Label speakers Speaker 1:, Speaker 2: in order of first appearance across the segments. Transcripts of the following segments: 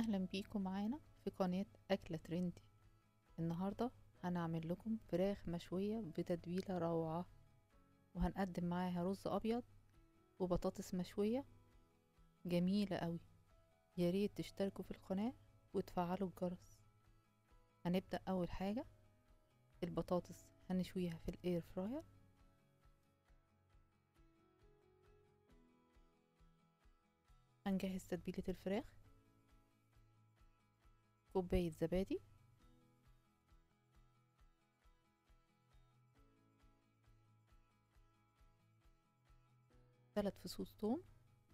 Speaker 1: اهلا بيكم معانا في قناة اكلة ترندي النهاردة هنعمل لكم فراخ مشوية بتتبيلة روعة وهنقدم معاها رز ابيض وبطاطس مشوية جميلة قوي ياريت تشتركوا في القناة وتفعلوا الجرس هنبدأ اول حاجة البطاطس هنشويها في الاير فراير هنجهز تتبيلة الفراخ كوباية زبادي ثلاث فصوص ثوم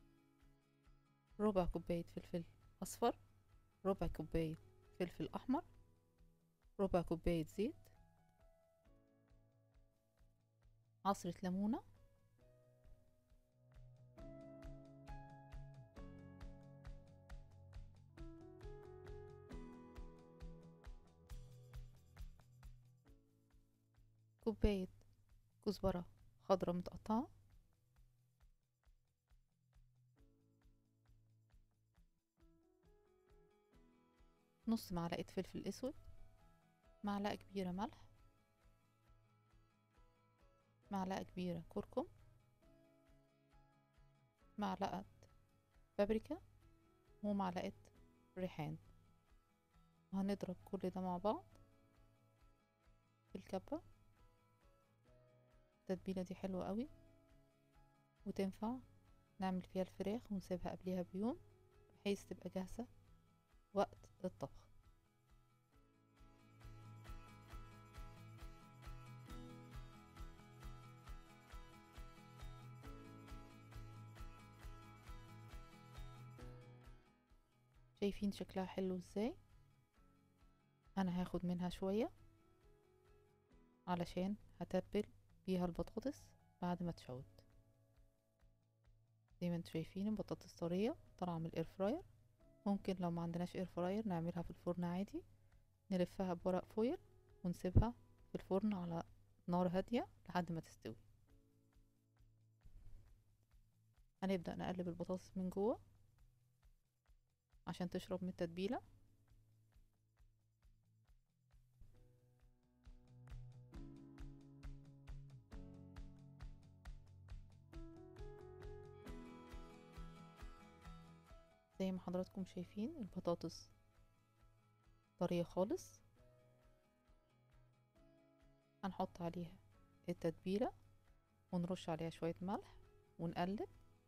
Speaker 1: ربع كوباية فلفل أصفر ربع كوباية فلفل أحمر ربع كوباية زيت عصرة ليمونة كوباية كزبرة خضرة متقطعة نص معلقة فلفل اسود معلقة كبيرة ملح معلقة كبيرة كركم معلقة بابريكا ومعلقة ريحان وهنضرب كل ده مع بعض في الكبة التتبيلة دي حلوة قوي وتنفع نعمل فيها الفراخ ونسيبها قبلها بيوم بحيث تبقى جاهزة وقت الطبخ شايفين شكلها حلو ازاي انا هاخد منها شوية علشان هتبل بيها البطاطس بعد ما تشوت زي ما انتم شايفين البطاطس طرية طالعة من الاير فراير ممكن لو ما عندناش اير فراير نعملها في الفرن عادي نلفها بورق فويل ونسيبها في الفرن على نار هادية لحد ما تستوي هنبدأ نقلب البطاطس من جوه عشان تشرب من التتبيلة زي ما حضراتكم شايفين البطاطس طرية خالص هنحط عليها التتبيلة ونرش عليها شوية ملح ونقلب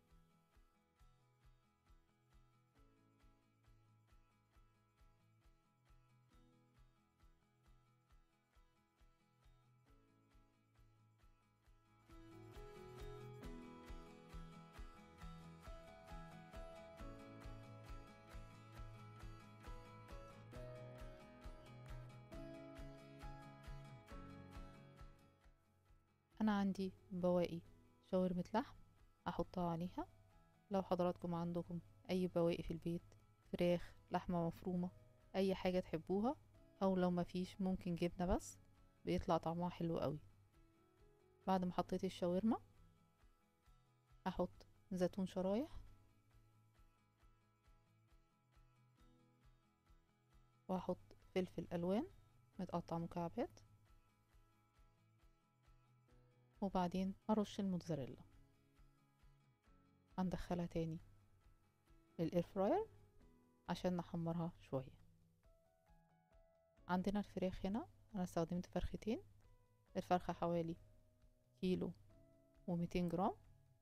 Speaker 1: انا عندي بواقي شاورمة لحم احطها عليها لو حضراتكم عندكم اي بواقي في البيت فراخ لحمة مفرومة اي حاجة تحبوها او لو مفيش ممكن جبنة بس بيطلع طعمها حلو قوي بعد ما حطيت الشاورما احط زيتون شرايح واحط فلفل الوان متقطع مكعبات وبعدين ارش الموتزاريلا هندخلها تاني للاير فراير عشان نحمرها شويه عندنا الفراخ هنا انا استخدمت فرختين الفرخه حوالي كيلو وميتين جرام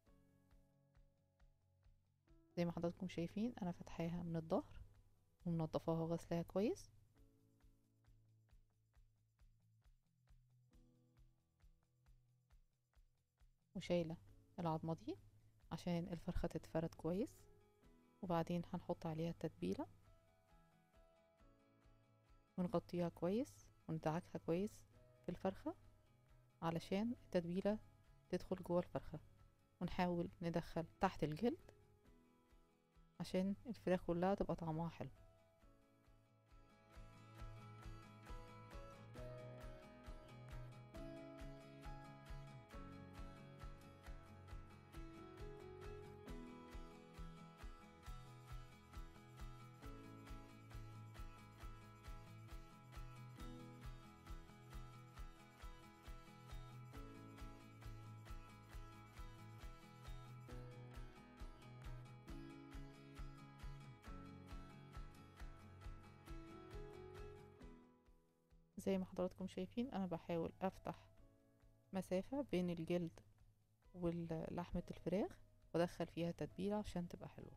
Speaker 1: زي ما حضراتكم شايفين انا فتحاها من الظهر ومنضفاها وغسلاها كويس وشايلة العظمة دي عشان الفرخة تتفرد كويس وبعدين هنحط عليها التتبيلة ونغطيها كويس وندعكها كويس في الفرخة علشان التتبيلة تدخل جوه الفرخة ونحاول ندخل تحت الجلد عشان الفراخ كلها تبقى طعمها حلو زي ما حضراتكم شايفين انا بحاول افتح مسافة بين الجلد ولحمة الفراخ وادخل فيها تتبيلة عشان تبقى حلوة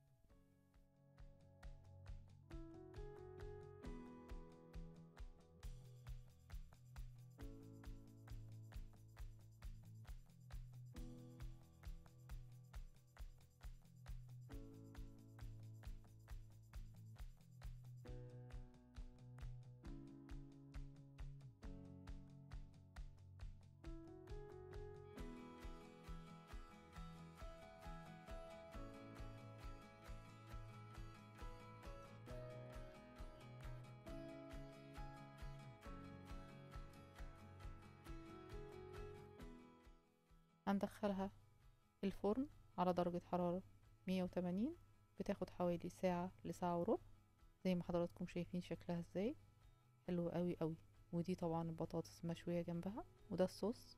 Speaker 1: هندخلها الفرن على درجة حرارة مية وتمانين بتاخد حوالي ساعة لساعة وربع زي ما حضراتكم شايفين شكلها ازاي حلو قوي قوي ودي طبعا البطاطس مشوية جنبها وده الصوص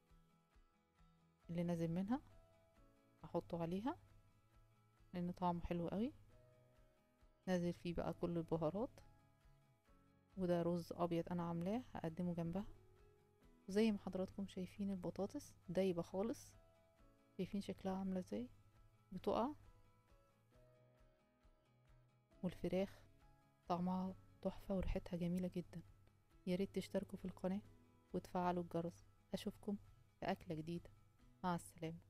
Speaker 1: اللي نازل منها احطه عليها لان طعمه حلو قوي نازل فيه بقى كل البهارات وده رز ابيض انا عاملاه هقدمه جنبها وزي ما حضراتكم شايفين البطاطس دايبة خالص شايفين شكلها عاملة ازاي بتقع والفراخ طعمها تحفة وريحتها جميلة جدا ياريت تشتركوا في القناة وتفعلوا الجرس أشوفكم في أكلة جديدة مع السلامة